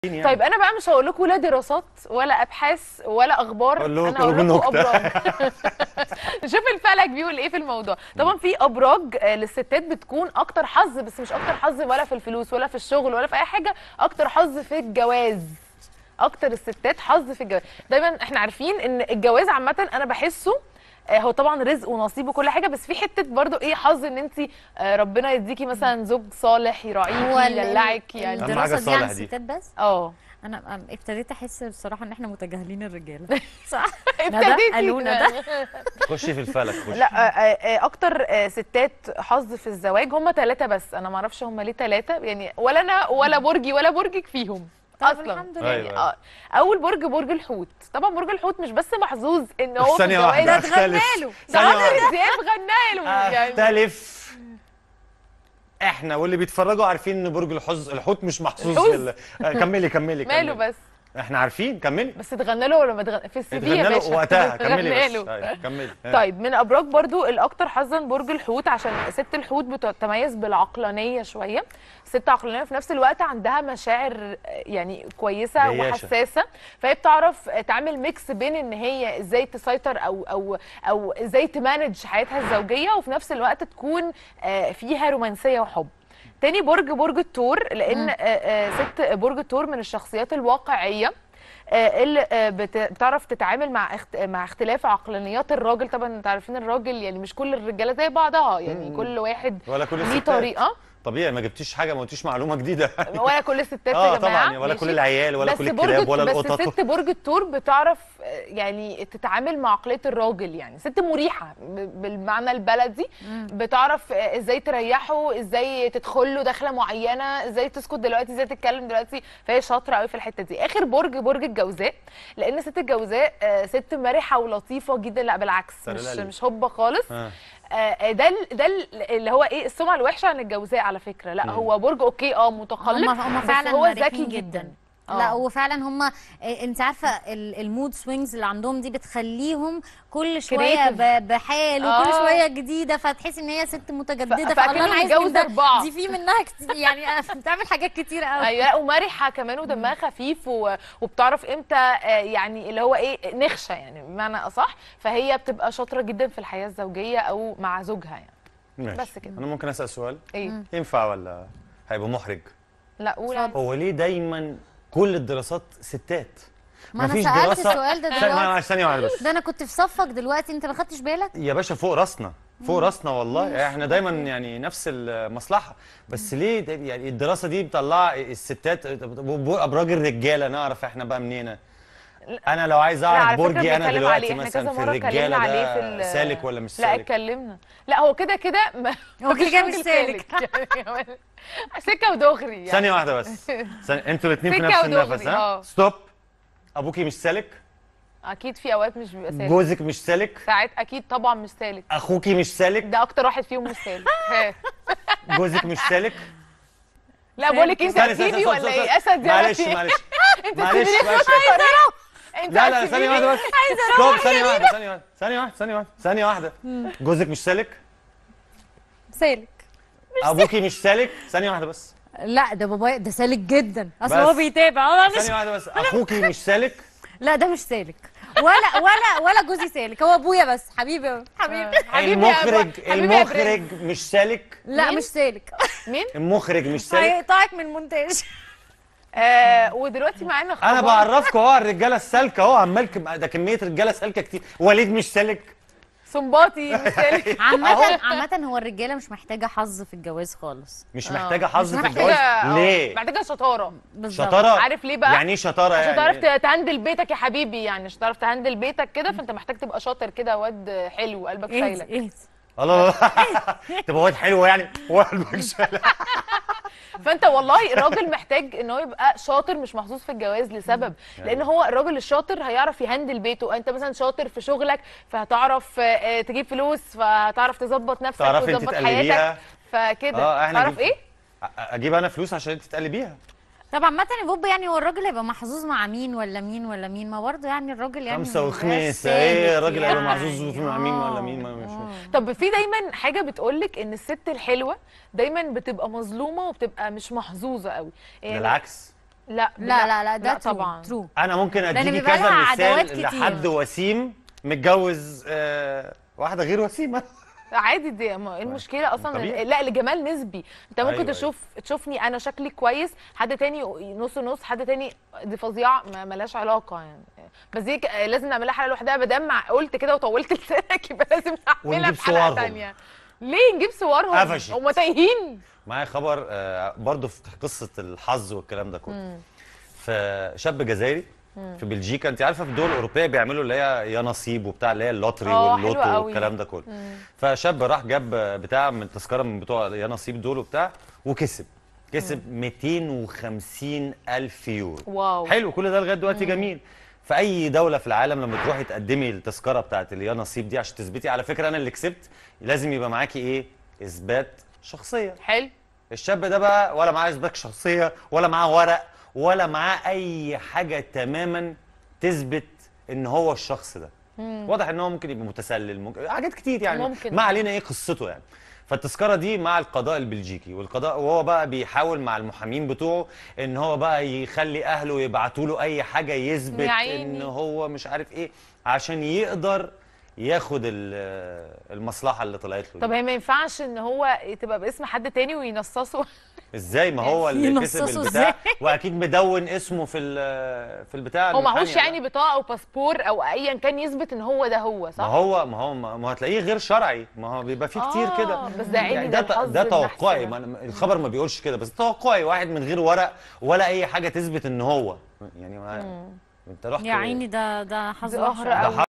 يعني. طيب انا بقى مش هقول لكم لا دراسات ولا ابحاث ولا اخبار أقول لكم انا هقول لكم نكتة. ابراج نشوف الفلك بيقول ايه في الموضوع طبعا في ابراج آه، للستات بتكون اكتر حظ بس مش اكتر حظ ولا في الفلوس ولا في الشغل ولا في اي حاجه اكتر حظ في الجواز اكتر الستات حظ في الجواز دايما احنا عارفين ان الجواز عامه انا بحسه آه، هو طبعا رزق ونصيب وكل حاجه بس في حته برضو ايه حظ ان انت ربنا يديكي مثلا زوج صالح هو يراعيكي ال- يدلعك أهم يعني حاجة الدراسه دي الصالح عن دي. الستات بس اه انا أم- ابتديت احس بصراحه ان احنا متجاهلين الرجاله صح ندى ابتديتي قالوا كده. ندى خشي في الفلك خشي لا آه، آه، اكتر آه، ستات حظ في الزواج هم ثلاثه بس انا ما اعرفش هم ليه ثلاثه يعني ولا انا ولا برجي ولا برجك فيهم طب اصلا الحمد لله. أيوة. آه، اول برج برج الحوت طبعا برج الحوت مش بس محظوظ ان هو في ثانية واحدة الجواز ده أختلف اتغنى له. ده ثانية عمرو واحدة دياب غنى له يعني اختلف احنا واللي بيتفرجوا عارفين ان برج الحظ الحوت مش محظوظ الحوت؟ في ال... آه، كملي كملي ماله كملي. بس احنا عارفين كملي بس اتغنى له ولا ما اتغنى في السي في اتغنى يا له باشا وقتها كملي اتغنى بس له. أيوة، كملي آه. طيب من ابراج برضو الاكثر حظا برج الحوت عشان ست الحوت بتتميز بالعقلانيه شويه ست عقلانيه في نفس الوقت عندها مشاعر يعني كويسه جياشة. وحساسه فهي بتعرف تعمل ميكس بين ان هي ازاي تسيطر او او او ازاي تمانج حياتها الزوجيه وفي نفس الوقت تكون آه، فيها رومانسيه وحب تاني برج برج الثور لان آه، آه، ست برج الثور من الشخصيات الواقعيه آه، اللي آه، بت- بتعرف تتعامل مع اخت... مع اختلاف عقلانيات الراجل طبعا انتوا عارفين الراجل يعني مش كل الرجاله زي بعضها يعني مم. كل واحد ولا كل ليه الستات طريقه طبيعي ما جبتيش حاجه ما قلتيش معلومه جديده ولا كل الستات اه يا جماعه طبعا ولا ماشي؟ كل العيال ولا بس كل برج الكلاب ولا بس القطط ست برج الثور بتعرف آه، يعني تتعامل مع عقليه الراجل يعني ست مريحه ب- بالمعنى البلدي بتعرف آه، ازاي تريحه ازاي تدخل له دخله معينه ازاي تسكت دلوقتي ازاي تتكلم دلوقتي فهي شاطره قوي في الحته دي اخر برج برج الجوزاء لان ست الجوزاء آه، ست مرحه ولطيفه جدا لا بالعكس مش سرلالي. مش هوبه خالص آه. آه، ده ال- ده ال- اللي هو ايه السمعه الوحشه عن الجوزاء على فكره لا هو برج اوكي اه متقلب هم هم بس فعلا هو مريحين ذكي جدا آه. لا وفعلا هم انت عارفه ال- المود سوينجز اللي عندهم دي بتخليهم كل شويه Creative. ب- بحال وكل آه. شويه جديده فتحسي ان هي ست متجدده ف- فالله فأكنه انا عايز متجوز من ده أربعة. دي في منها كتير يعني بتعمل حاجات كتير قوي ايوه لا ومرحه كمان ودمها خفيف و... وبتعرف امتى آه، يعني اللي هو ايه نخشه يعني بمعنى اصح فهي بتبقى شاطره جدا في الحياه الزوجيه او مع زوجها يعني ماشي. بس كده. انا ممكن اسال سؤال ايه ينفع ولا هيبقى محرج لا قول عادي. هو ليه دايما كل الدراسات ستات ما انا مفيش سالت دراسة- السؤال ده ثانية- دلوقتي معلش ثانيه واحده بس ده انا كنت في صفك دلوقتي انت ما خدتش بالك يا باشا فوق راسنا فوق راسنا والله احنا دايما يعني نفس المصلحه بس ليه ده- يعني الدراسه دي مطلعه الستات ابراج الرجاله نعرف احنا بقى منين انا لو عايز لا، على اعرف فكرة برجي انا بنتكلم دلوقتي عليه. إحنا مثلا كذا في مرة اتكلمنا الرجاله عليه ده في ال- سالك ولا مش لا سالك اتكلمنا لا هو كده كده ما- هو كده مفيش كده مش راجل سالك. يعني سكه ودغري يعني ثانيه واحده بس ثانية. انتوا الاثنين في سكة نفس ودغري، النفس ها آه. ستوب ابوكي مش سالك اكيد في اوقات مش بيبقى سالك جوزك مش سالك ساعات اكيد طبعا مش سالك اخوكي مش سالك ده اكتر واحد فيهم مش سالك ها. جوزك مش سالك لا بقول لك انت استني، استني، هتسيبي استني، ولا استني. ايه اسد يا معلش رفيق. معلش انت معلش تسيبيني معلش في الطريق انت لا لا ثانية هتسيبيني؟ واحدة بس ستوب ثانية واحدة ثانية واحدة ثانية واحدة ثانية واحدة ثانية واحدة جوزك مش سالك سالك ابوكي مش سالك ثانية واحدة بس لا ده بابايا ده سالك جدا اصل بس. هو بيتابع هو مش ثانية واحدة بس اخوكي مش سالك لا ده مش سالك ولا ولا ولا جوزي سالك هو ابويا بس حبيبي حبيبي حبيبي يا أبو- المخرج حبيبي يا المخرج مش سالك لا مين؟ مش سالك مين؟ المخرج مش سالك هيقطعك من المونتاج آه ودلوقتي معانا خبر انا بعرفكم اهو على الرجاله السالكه اهو عمال كم- ده كميه رجاله سالكه كتير وليد مش سالك سنباطي مش سالك عامة عامة هو الرجالة مش محتاجة حظ في الجواز خالص مش آه. محتاجه حظ مش في محتاجة- الجواز آه، ليه محتاجه شطاره بالظبط شطاره عارف ليه بقى؟ يعني ايه شطاره عشان يعني تعرف ت- تهندل بيتك يا حبيبي يعني عشان تعرف تهندل بيتك كده فانت محتاج تبقى شاطر كده واد حلو قلبك ايه سايلك ايه الله الله تبقى واد حلو يعني وقلبك شالك فانت والله الراجل محتاج ان هو يبقى شاطر مش محظوظ في الجواز لسبب لان هو الراجل الشاطر هيعرف يهندل بيته انت مثلا شاطر في شغلك فهتعرف آه، تجيب فلوس فهتعرف تظبط نفسك تعرفي انت وتظبط تقلبيها. حياتك فكده اه احنا تعرف نجيب- ايه أ- اجيب انا فلوس عشان انت تقلبيها طبعا عامة يا بوب يعني هو الراجل هيبقى محظوظ مع مين ولا مين ولا مين ما برضه يعني الراجل يعني خمسه مبيبقاش وخميسه سالك ايه الراجل هيبقى يعني. محظوظ مع مين ولا آه. مين ما مش مش- طب في دايما حاجه بتقولك ان الست الحلوه دايما بتبقى مظلومه وبتبقى مش محظوظه قوي يعني بالعكس لا لا لا لا ده لا true، طبعا true انا ممكن لأن اديكي بيبقى كذا لها عداوات مثال كتير. لحد وسيم متجوز آه واحده غير وسيمه عادي دي ما ايه المشكله اصلا طبيعي. لا الجمال نسبي انت ممكن أيوة، تشوف تشوفني انا شكلي كويس حد تاني نص نص حد تاني دي فظيعه ما ملهاش علاقه يعني بس دي ك- لازم نعملها حلقه لوحدها ما دام قلت كده وطولت لسانك يبقى لازم نعملها ونجيب في حلقه صورهم. تانيه ليه نجيب صورهم قفشت. هم تايهين معايا خبر آه برضو في قصه الحظ والكلام ده كله فشاب جزائري في بلجيكا انت عارفه في الدول الاوروبيه بيعملوا اللي هي يا نصيب وبتاع اللي هي اللوتري اه، حلوة واللوتو قوي. والكلام ده كله فشاب راح جاب بتاع من تذكره من بتوع يا نصيب دول وبتاع وكسب كسب 250 الف يورو واو حلو كل ده لغايه دلوقتي جميل في اي دوله في العالم لما تروحي تقدمي التذكره بتاعت اللي يا نصيب دي عشان تثبتي على فكره انا اللي كسبت لازم يبقى معاكي ايه اثبات شخصيه حلو الشاب ده بقى ولا معاه اثبات شخصيه ولا معاه ورق ولا معاه اي حاجه تماما تثبت ان هو الشخص ده واضح ان هو ممكن يبقى متسلل ممكن حاجات كتير يعني ممكن. ما علينا ايه قصته يعني فالتذكره دي مع القضاء البلجيكي والقضاء وهو بقى بيحاول مع المحامين بتوعه ان هو بقى يخلي اهله يبعتوا له اي حاجه يثبت يا عيني. ان هو مش عارف ايه عشان يقدر ياخد ال- المصلحه اللي طلعت له طب دي. هي ما ينفعش ان هو تبقى باسم حد تاني وينصصه ازاي ما هو اللي كسب ينصصوا البتاع إزاي؟ واكيد مدون اسمه في ال- في البتاع هو معهوش المحامي يعني بطاقه او باسبور او ايا كان يثبت ان هو ده هو ما صح؟ هو ما هو ما هو هتلاقيه غير شرعي ما هو بيبقى فيه كتير آه، كده بس ده عيني ده ده ت- الحظ ده النحس توقعي ده. ما أنا- الخبر ما بيقولش كده بس توقعي واحد من غير ورق ولا اي حاجه تثبت ان هو يعني ما انت رحت يا عيني ده ده حظ دي وحش قهر أوي. ده قوي